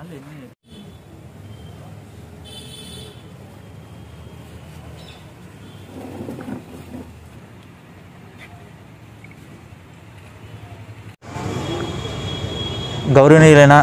గౌరవనీయులైన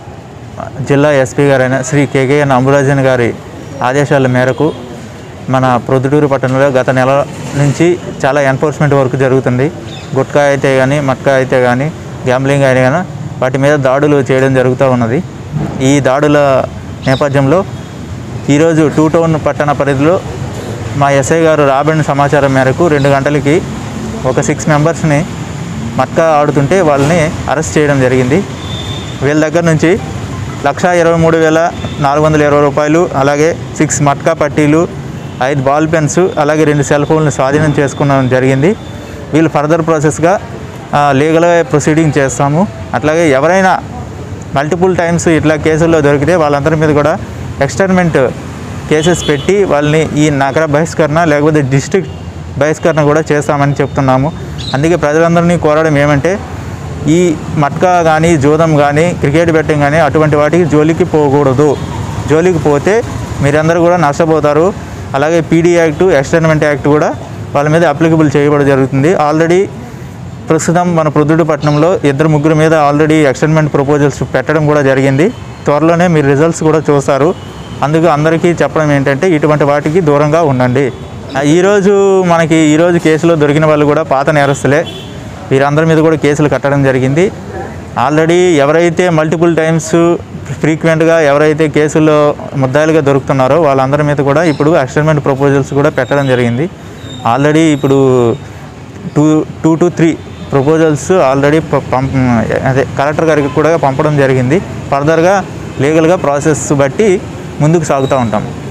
జిల్లా ఎస్పీ గారైన శ్రీ కేకేఎన్ అంబురాజన్ గారి ఆదేశాల మేరకు మన ప్రొద్దుటూరు పట్టణంలో గత నెల నుంచి చాలా ఎన్ఫోర్స్మెంట్ వర్క్ జరుగుతుంది గుట్కా అయితే కానీ మట్కా అయితే కానీ గ్యాంబ్లింగ్ అయితే కానీ వాటి మీద దాడులు చేయడం జరుగుతూ ఉన్నది ఈ దాడుల నేపథ్యంలో ఈరోజు టూ టౌన్ పట్టణ పరిధిలో మా ఎస్ఐ గారు రాబడిన సమాచారం మేరకు రెండు గంటలకి ఒక సిక్స్ మెంబర్స్ని మట్కా ఆడుతుంటే వాళ్ళని అరెస్ట్ చేయడం జరిగింది వీళ్ళ దగ్గర నుంచి లక్ష ఇరవై మూడు వేల నాలుగు వందల ఇరవై రూపాయలు అలాగే సిక్స్ మట్కా పట్టీలు ఐదు బాల్ పెన్స్ అలాగే రెండు సెల్ ఫోన్లు స్వాధీనం చేసుకోవడం జరిగింది వీళ్ళు ఫర్దర్ ప్రాసెస్గా లీగల్ ప్రొసీడింగ్ చేస్తాము అట్లాగే ఎవరైనా మల్టిపుల్ టైమ్స్ ఇట్లా కేసుల్లో దొరికితే వాళ్ళందరి మీద కూడా ఎక్స్టర్మెంట్ కేసెస్ పెట్టి వాళ్ళని ఈ నగర బహిష్కరణ లేకపోతే డిస్ట్రిక్ట్ బహిష్కరణ కూడా చేస్తామని చెప్తున్నాము అందుకే ప్రజలందరినీ కోరడం ఏమంటే ఈ మట్కా కానీ జూదం కానీ క్రికెట్ బెట్టింగ్ కానీ అటువంటి వాటికి జోలికి పోకూడదు జోలికి పోతే మీరందరూ కూడా నష్టపోతారు అలాగే పీడీ యాక్ట్ ఎక్స్టర్మెంట్ యాక్ట్ కూడా వాళ్ళ మీద అప్లికబుల్ చేయబడి జరుగుతుంది ఆల్రెడీ ప్రస్తుతం మన ప్రొద్దుడు పట్టణంలో ఇద్దరు ముగ్గురు మీద ఆల్రెడీ ఎక్స్టెన్మెంట్ ప్రపోజల్స్ పెట్టడం కూడా జరిగింది త్వరలోనే మీరు రిజల్ట్స్ కూడా చూస్తారు అందుకు అందరికీ చెప్పడం ఏంటంటే ఇటువంటి వాటికి దూరంగా ఉండండి ఆ, ఈరోజు మనకి ఈరోజు కేసులో దొరికిన వాళ్ళు కూడా పాత నేరస్తులే వీరందరి మీద కూడా కేసులు కట్టడం జరిగింది ఆల్రెడీ ఎవరైతే మల్టిపుల్ టైమ్స్ ఫ్రీక్వెంట్గా ఎవరైతే కేసుల్లో ముద్దాయిలుగా దొరుకుతున్నారో వాళ్ళందరి మీద కూడా ఇప్పుడు ఎక్స్టెన్మెంట్ ప్రపోజల్స్ కూడా పెట్టడం జరిగింది ఆల్రెడీ ఇప్పుడు two two to three proposals already ప- పంప అదే కలెక్టర్ గారికి కూడా పంపడం జరిగింది ఫర్దర్గా లీగల్గా ప్రాసెస్ బట్టి ముందుకు సాగుతూ ఉంటాం